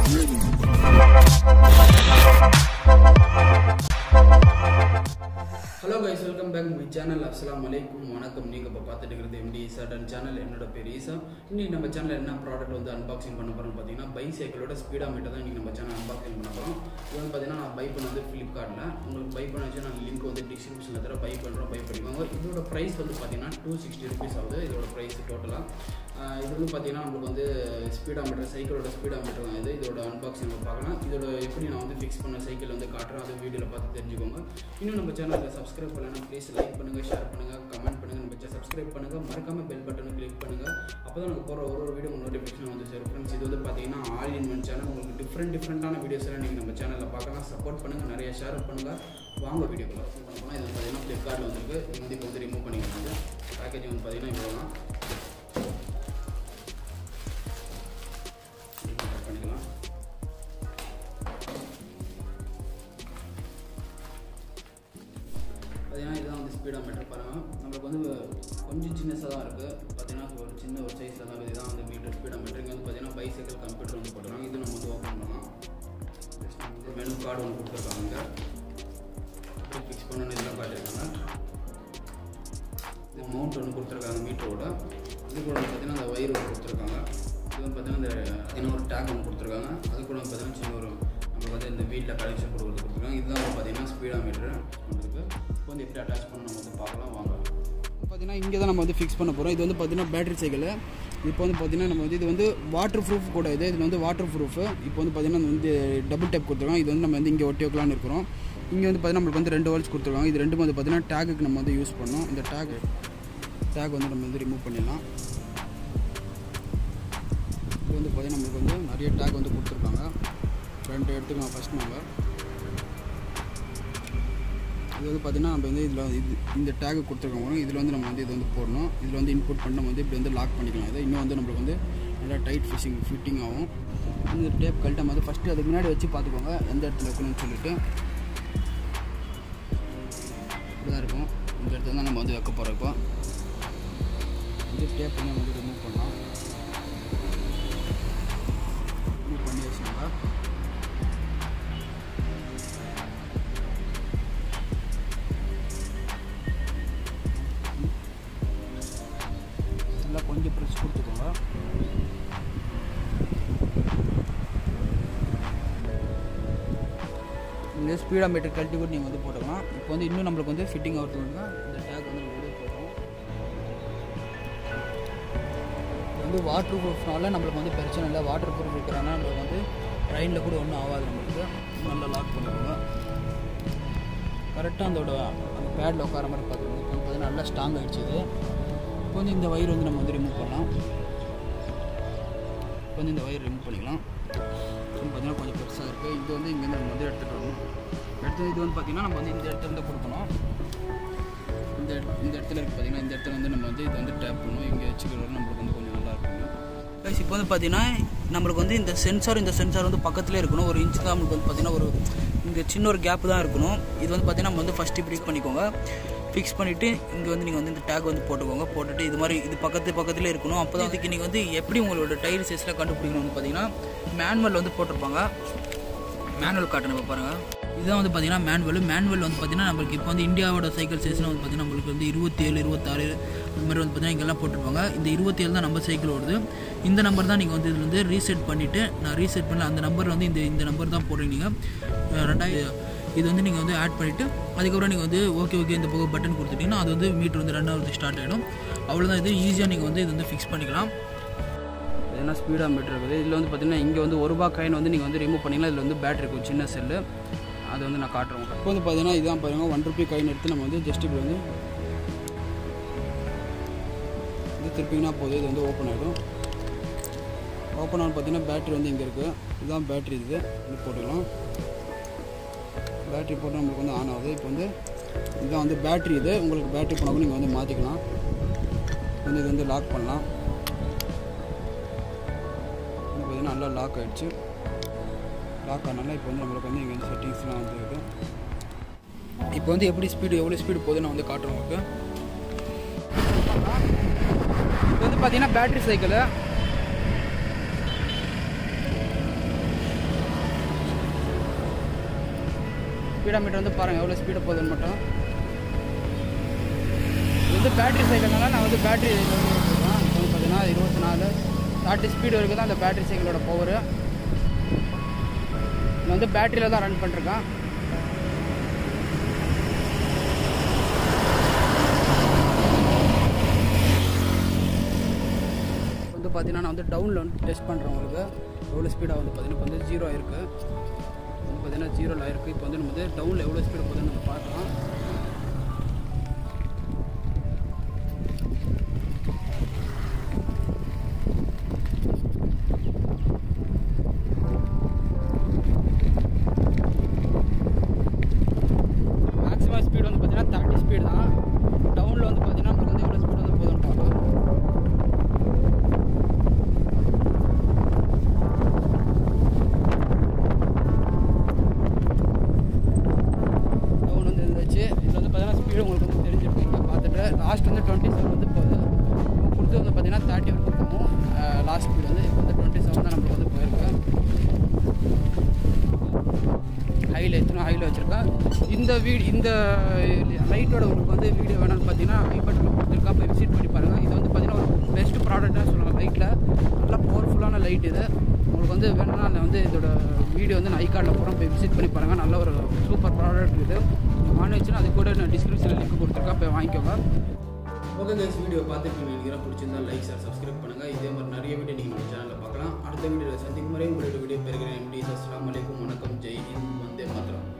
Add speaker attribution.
Speaker 1: hello guys welcome back my channel அஸ்லாம் வலைக்கும் வணக்கம் நீங்கள் இப்போ பார்த்துட்டு இருக்கிறது எம்டி ஈசாட்டன் சேனல் என்னோட பேர் ஈசா இன்னைக்கு நம்ம சேனல் என்ன ப்ராடக்ட் வந்து அன்பாக்சிங் பண்ண போகிறோம் பார்த்தீங்கன்னா பைசைக்கிளோட ஸ்பீடா மீட்டர் தான் இன்றைக்கி நம்ம சேனல் அன்பாக்சிங் பண்ண போகிறோம் இது வந்து பார்த்தீங்கன்னா நான் பை பண்ண வந்து ஃப்ளிப்கார்ட்டில் உங்களுக்கு பை பண்ண வச்சு நான் லிங்க் வந்து டிஸ்கிரிப்ஷனில் தர பை பண்ணுறோம் பை பண்ணிக்கோங்க இதோட ப்ரைஸ் வந்து பார்த்தீங்கன்னா டூ சிக்ஸ்டி ருபீஸ் ஆகுது இதோட ப்ரைஸ் டோட்டலாக இது வந்து பார்த்தீங்கன்னா நம்மளுக்கு வந்து ஸ்பீடா மீட்டர் சைக்கிளோட ஸ்பீடா மீட்டர் தான் இது இதோட அன்பாக்சிங் பார்க்கலாம் இதோட எப்படி நான் வந்து ஃபிக்ஸ் பண்ண சைக்கிள் வந்து காட்டுறேன் அது வீடியோவில் பார்த்து தெரிஞ்சுக்கோங்க இன்னும் நம்ம சேனலில் சப்ஸ்கிரைப் பண்ணலாம் ப்ளீஸ் லைக் பண்ணுங்கள் ஷேர் பண்ணுங்கள் கமெண்ட் பண்ணுங்கள் நம்ம சப்ஸ்கிரைப் பண்ணுங்கள் மறக்காமல் பெல் பட்டனை கிளிக் பண்ணுங்கள் அப்போ தான் நாங்கள் போகிற ஒரு ஒரு வீடியோ நோட்டிஃபிகேஷன் வந்து சேரும் ஃப்ரெண்ட்ஸ் இது வந்து பார்த்தீங்கன்னா ஆல் இன் ஒன் சேனல் உங்களுக்கு டிஃப்ரெண்ட் டிஃப்ரெண்ட்டான வீடியோஸ் எல்லாம் நீங்கள் நம்ம சேனலில் பார்க்கலாம் சப்போர்ட் பண்ணுங்கள் நிறைய ஷேர் பண்ணுங்கள் வாங்க வீடியோக்குள்ள பண்ண போனால் இது வந்து பார்த்தீங்கன்னா ஃப்ளிப்கார்ட்டில் வந்துருக்கு இது வந்து இப்போ வந்து ரிமூவ் பண்ணிக்கலாம் பேக்கேஜ் வந்து பார்த்தீங்கன்னா இவ்வளோ தான் கட் பண்ணிக்கலாம் பார்த்தீங்கன்னா இதுதான் வந்து ஸ்பீடா மீட்டர் பாருங்கள் நம்மளுக்கு வந்து கொஞ்சம் சின்னஸாக தான் இருக்குது பார்த்தீங்கன்னா ஒரு சின்ன ஒரு சைஸில் தான் இதுதான் வந்து மீட்டர் ஸ்பீடா மீட்டர் இங்கே வந்து பார்த்தீங்கன்னா பைசைக்கிள் கம்ப்யூட்டர் வந்து போட்டுருக்காங்க இது நம்ம வந்து ஓப்பன் பண்ணலாம் மெனு கார்டு ஒன்று கொடுத்துருக்காங்க இங்கே ஃபிக்ஸ் பண்ணணும் இதெல்லாம் காட்டியிருக்காங்க இது மவுண்ட் ஒன்று கொடுத்துருக்காங்க மீட்டரோட இது கூட வந்து பார்த்தீங்கன்னா அந்த வயிறு ஒன்று கொடுத்துருக்காங்க இது வந்து பார்த்தீங்கன்னா இந்த இன்னும் ஒரு டேக் ஒன்று கொடுத்துருக்காங்க அது கூட வந்து பார்த்தீங்கன்னா சின்ன ஒரு நமக்கு வந்து இந்த வீட்டில் கனெக்ஷன் கொடுக்குறது கொடுத்துருக்காங்க இதுதான் வந்து பார்த்தீங்கன்னா ஸ்பீடா மீட்ரு நம்மளுக்கு இப்போ வந்து எப்படி அட்டாச் பண்ண நம்ம வந்து பார்க்கலாம் வாங்க பார்த்தீங்கன்னா இங்கே தான் நம்ம வந்து ஃபிக்ஸ் பண்ண போகிறோம் இது வந்து பார்த்தீங்கன்னா பேட்டரி சைக்கிள் இப்போ வந்து பார்த்தீங்கன்னா நம்ம வந்து இது வந்து வாட்டர் ப்ரூஃப் கூட இது இதில் வந்து வாட்டர் ப்ரூஃப் இப்போ வந்து பார்த்தீங்கன்னா வந்து டபுள் டேப் கொடுத்துருக்கோம் இது வந்து நம்ம வந்து இங்கே ஒட்டி வைக்கலாம்னு இருக்கிறோம் இங்கே வந்து பார்த்தீங்கன்னா நம்மளுக்கு வந்து ரெண்டு வால்ஸ் கொடுத்துருக்காங்க இது ரெண்டும் வந்து பார்த்தீங்கன்னா டேகுக்கு நம்ம வந்து யூஸ் பண்ணோம் இந்த டேக் டேக் வந்து நம்ம வந்து ரிமூவ் பண்ணிடலாம் இது வந்து பார்த்தீங்கன்னா நம்மளுக்கு வந்து நிறைய டேக் வந்து கொடுத்துருக்காங்க ரெண்டு எடுத்துக்கலாம் ஃபஸ்ட் நம்ம இது வந்து பார்த்தீங்கன்னா நம்ம வந்து இதில் இது இந்த டேக் கொடுத்துருக்கோம் இதில் வந்து நம்ம வந்து இது வந்து போடணும் இதில் வந்து இன்புட் பண்ணி நம்ம வந்து இப்படி வந்து லாக் பண்ணிக்கலாம் இதை இன்னும் வந்து நம்மளுக்கு வந்து நல்லா டைட் ஃபிஷிங் ஃபிட்டிங் ஆகும் இந்த டேப் கழட்ட வந்து ஃபஸ்ட்டு அதுக்கு முன்னாடி வச்சு பார்த்துக்கோங்க எந்த இடத்துல வைக்கணும்னு சொல்லிட்டு இப்படிதான் இருக்கும் இந்த இடத்துல தான் நம்ம வந்து வைக்க போகிறோம் இப்போ இந்த டேப் நம்ம வந்து ரிமூவ் பண்ணலாம் ரிமூவ் பண்ணி வச்சுக்கோங்க நல்லா கொஞ்சம் ப்ரெஸ் கொடுத்துக்கோங்க இந்த ஸ்பீடா மீட்டர் கழட்டி கூட நீங்கள் வந்து போட்டுக்கலாம் இப்போ வந்து இன்னும் நம்மளுக்கு வந்து ஃபிட்டிங் ஆகிறதுக்கு இந்த டேக் வந்து நம்ம வெளியே போடுறோம் இது வந்து வாட்டர் ப்ரூஃப்னால நம்மளுக்கு வந்து பிரச்சனை இல்லை வாட்டர் ப்ரூஃப் இருக்கிறனால நம்மளுக்கு வந்து ட்ரெயினில் கூட ஒன்றும் ஆகாது நம்மளுக்கு நல்லா லாக் பண்ணிக்கோங்க கரெக்டாக அதோட அந்த பேடில் உட்கார மாதிரி பார்த்துக்கோங்க இப்போ வந்து பார்த்தீங்கன்னா நல்லா ஸ்ட்ராங் ஆகிடுச்சு இது இப்போ வந்து இந்த வயிறு வந்து நம்ம வந்து ரிமூவ் பண்ணலாம் இப்போ வந்து இந்த வயிறு ரிமூவ் பண்ணிக்கலாம் இது பார்த்தீங்கன்னா கொஞ்சம் பெருசாக இருக்குது இது வந்து இங்கேருந்து நம்ம வந்து எடுத்துகிட்டு வரணும் எடுத்து இது வந்து பார்த்திங்கன்னா நம்ம வந்து இந்த இடத்துல இருந்து கொடுக்கணும் இந்த இட- இந்த இடத்துல இருக்குது பார்த்தீங்கன்னா இந்த இடத்துல வந்து நம்ம வந்து இது வந்து டேப் பண்ணணும் இங்கே வச்சுக்கிறது நம்மளுக்கு வந்து கொஞ்சம் நல்லா இருக்குங்க ப்ளஸ் இப்போ வந்து பார்த்தீங்கன்னா நம்மளுக்கு வந்து இந்த சென்சார் இந்த சென்சார் வந்து பக்கத்துலேயே இருக்கணும் ஒரு இன்ச் தான் நம்மளுக்கு வந்து பார்த்தீங்கன்னா ஒரு இங்கே சின்ன ஒரு கேப் தான் இருக்கணும் இது வந்து பார்த்தீங்கன்னா நம்ம வந்து ஃபஸ்ட்டு இப்படி பண்ணிக்கோங்க ஃபிக்ஸ் பண்ணிவிட்டு இங்கே வந்து நீங்கள் வந்து இந்த டேக் வந்து போட்டுக்கோங்க போட்டுட்டு இது மாதிரி இது பக்கத்து பக்கத்துலேயே இருக்கணும் அப்போ தான் இதுக்கு நீங்கள் வந்து எப்படி உங்களோட டயர் சைஸில் கண்டுபிடிக்கணும்னு பார்த்தீங்கன்னா மேனுவல் வந்து போட்டிருப்பாங்க மேனுவல் காட்டணும் இப்போ பாருங்கள் இதுதான் வந்து பார்த்தீங்கன்னா மேனுவல் மேனுவல் வந்து பார்த்தீங்கன்னா நம்மளுக்கு இப்போ வந்து இந்தியாவோட சைக்கிள் சைஸ்லாம் வந்து பார்த்தீங்கன்னா நம்மளுக்கு வந்து இருபத்தேழு இருபத்தாறு இந்த மாதிரி வந்து பார்த்தீங்கன்னா இங்கெல்லாம் போட்டிருப்பாங்க இந்த இருபத்தேழு தான் நம்ம சைக்கிள் வருது இந்த நம்பர் தான் நீங்கள் வந்து இதில் வந்து ரீசெட் பண்ணிவிட்டு நான் ரீசெட் பண்ணல அந்த நம்பர் வந்து இந்த இந்த நம்பர் தான் போடுறீங்க அஹ் ரெண்டாயிரம் இது வந்து நீங்கள் வந்து ஆட் பண்ணிவிட்டு அதுக்கப்புறம் நீங்கள் வந்து ஓகே ஓகே இந்த பக்கம் பட்டன் கொடுத்துட்டீங்கன்னா அது வந்து மீட்டர் வந்து ரெண்டாவது ஸ்டார்ட் ஆகிடும் அவ்வளோதான் இது ஈஸியாக நீங்கள் வந்து இது வந்து ஃபிக்ஸ் பண்ணிக்கலாம் ஏன்னா ஸ்பீடாக மீட்டர் இருக்குது இதில் வந்து பார்த்தீங்கன்னா இங்கே வந்து ஒரு ரூபா காயின் வந்து நீங்கள் வந்து ரிமூவ் பண்ணிங்கன்னா இதில் வந்து பேட்டரி இருக்கும் சின்ன செல்லு அது வந்து நான் காட்டுறேன் இப்போ வந்து பார்த்தீங்கன்னா இதுதான் பாருங்கள் ஒன் ருபி காயின் எடுத்து நம்ம வந்து ஜஸ்ட் இப்படி வந்து இது திருப்பிங்கன்னா போதும் இது வந்து ஓப்பன் ஆகிடும் ஓப்பன் ஆகும் பார்த்தீங்கன்னா பேட்டரி வந்து இங்கே இருக்குது இதுதான் பேட்டரி இது இது போட்டுக்கலாம் பேட்டரி போட்டு நம்மளுக்கு வந்து ஆன் ஆகுது இப்போ வந்து இதுதான் வந்து பேட்டரி இது உங்களுக்கு பேட்டரி போனாலும் நீங்கள் வந்து மாற்றிக்கலாம் வந்து இது வந்து லாக் பண்ணலாம் இது பார்த்தீங்கன்னா நல்லா லாக் ஆகிடுச்சு லாக் ஆனால இப்போ வந்து நம்மளுக்கு வந்து இங்கே வந்து செட்டிங்ஸ்லாம் வந்து இருக்குது இப்போ வந்து எப்படி ஸ்பீடு எவ்வளோ ஸ்பீடு போகுது நான் வந்து காட்டுறேன் உங்களுக்கு இப்போ வந்து பார்த்தீங்கன்னா பேட்டரி சைக்கிள் ஸ்பீடா மீட்டர் வந்து பாருங்கள் எவ்வளோ ஸ்பீடு போகுதுன்னு மட்டும் இது வந்து பேட்டரி சைக்கிள்னால நான் வந்து பேட்டரி வந்து பார்த்தீங்கன்னா இருபத்தி நாலு தேர்ட்டி ஸ்பீடு வரைக்கும் தான் அந்த பேட்டரி சைக்கிளோட பவர் நான் வந்து பேட்டரியில் தான் ரன் பண்ணிருக்கேன் வந்து பார்த்தீங்கன்னா நான் வந்து டவுனில் வந்து டெஸ்ட் பண்ணுறேன் உங்களுக்கு எவ்வளோ ஸ்பீடாக வந்து பார்த்தீங்கன்னா இப்போ வந்து ஜீரோ ஆயிருக்கு வந்து பார்த்தீங்கன்னா ஜீரோவில் ஆயிருக்கு இப்போ வந்து நம்ம வந்து டவுனில் எவ்வளோ ஸ்பீடு போகுதுன்னு நம்ம பார்க்கலாம் மேக்ஸிமம் ஸ்பீடு வந்து பார்த்தீங்கன்னா தேர்ட்டி ஸ்பீடு தான் டவுனில் வந்து பார்த்தீங்கன்னா நமக்கு வந்து எவ்வளோ ஸ்பீடு வந்து போகுதுன்னு பார்க்கலாம் டவுன் வந்து இருந்துச்சு இதில் வந்து பார்த்தீங்கன்னா ஸ்பீடு உங்களுக்கு வந்து தெரிஞ்சிருக்கு இங்கே பார்த்துட்டு லாஸ்ட் வந்து டுவெண்ட்டி செவன் வந்து போகுது இப்போ கொடுத்து வந்து பார்த்தீங்கன்னா தேர்ட்டி வரைக்கும் போகும் லாஸ்ட் ஸ்பீடு வந்து இப்போ வந்து டுவெண்ட்டி செவன் தான் நம்மளுக்கு வந்து போயிருக்கு ஹையில் எத்தனை ஹையில் வச்சுருக்கேன் இந்த வீடு இந்த லைட்டோட உங்களுக்கு வந்து வீடியோ வேணும்னு பார்த்தீங்கன்னா ஐ பட்டனில் கொடுத்துருக்கா போய் விசிட் பண்ணி பாருங்கள் இது வந்து பார்த்தீங்கன்னா ஒரு பெஸ்ட் ப்ராடக்ட்னு சொல்லலாம் லைட்டில் நல்லா பவர்ஃபுல்லான லைட் இது உங்களுக்கு வந்து வேணும்னா நான் வந்து இதோட வீடியோ வந்து நான் ஐ கார்டில் போகிறேன் போய் விசிட் பண்ணி பாருங்கள் நல்ல ஒரு சூப்பர் ப்ராடக்ட் இது வாங்கி வச்சுன்னா அது கூட நான் டிஸ்கிரிப்ஷனில் லிங்க் கொடுத்துருக்கேன் போய் வாங்கிக்கோங்க ஓகே கைஸ் வீடியோ பார்த்துட்டு நினைக்கிறேன் பிடிச்சிருந்தா லைக் சார் சப்ஸ்கிரைப் பண்ணுங்கள் இதே மாதிரி நிறைய வீடியோ நீங்கள் நம்ம சேனலில் பார்க்கலாம் அடுத்த வீடியோவில் சந்திக்கும் வரை உங்களுடைய வீடியோ பெறுகிறேன் எம்டி அஸ்லாம் வலைக்கும் வணக்கம் ஜெய் ஹிந்த் வந்தே மாத்திரம்